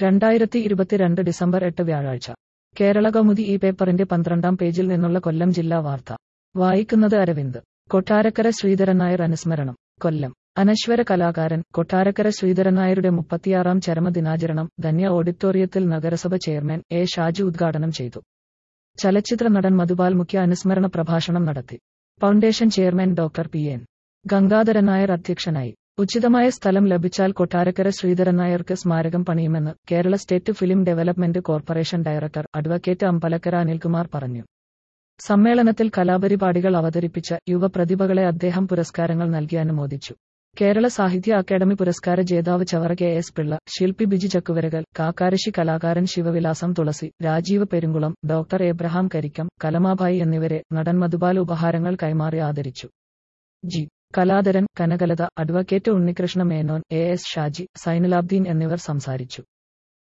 രണ്ടായിരത്തി ഇരുപത്തിരണ്ട് ഡിസംബർ എട്ട് വ്യാഴാഴ്ച കേരള കൗമുദി ഈ പേപ്പറിന്റെ പന്ത്രണ്ടാം പേജിൽ നിന്നുള്ള കൊല്ലം ജില്ലാ വാർത്ത വായിക്കുന്നത് അരവിന്ദ് കൊട്ടാരക്കര ശ്രീധരൻ നായർ അനുസ്മരണം കൊല്ലം അനശ്വര കലാകാരൻ കൊട്ടാരക്കര ശ്രീധരൻ നായരുടെ മുപ്പത്തിയാറാം ചരമദിനാചരണം ധന്യ ഓഡിറ്റോറിയത്തിൽ നഗരസഭ ചെയർമാൻ എ ഷാജി ഉദ്ഘാടനം ചെയ്തു ചലച്ചിത്ര നടൻ മധുപാൽ മുഖ്യ അനുസ്മരണ പ്രഭാഷണം നടത്തി foundation chairman doctor P N Gangadharan Nair അധ്യക്ഷനായി ഉചിതമായ സ്ഥലം ലഭിച്ചാൽ കൊട്ടാരക്കര ശ്രീധരൻ നായർക്ക് സ്മാരകം പണിയുമെന്ന് Kerala state film development corporation director advocate Ambalakkara Anilkumar പറഞ്ഞു സമ്മേളനത്തിൽ കലാപരിപാടികൾ അവതരിപ്പിച്ച യുവപ്രതിഭകളെ അദ്ദേഹം പുരസ്കാരങ്ങൾ നൽകി അനുമോദിച്ചു കേരള സാഹിത്യ അക്കാദമി പുരസ്കാര ജേതാവ് ചവറ കെ എസ് പിള്ള ശില്പി ബിജി ചക്കുവരകൽ കാക്കാരശി കലാകാരൻ ശിവവിലാസം തുളസി രാജീവ് പെരുങ്കുളം ഡോക്ടർ എബ്രഹാം കരിക്കം കലമാഭായി എന്നിവരെ നടൻ മധുപാൽ ഉപഹാരങ്ങൾ കൈമാറി ആദരിച്ചു G Kaladharan Kanakalatha advocate Unnikrishna Menon A S Shaji Sainulabdeen എന്നിവർ സംസാരിച്ചു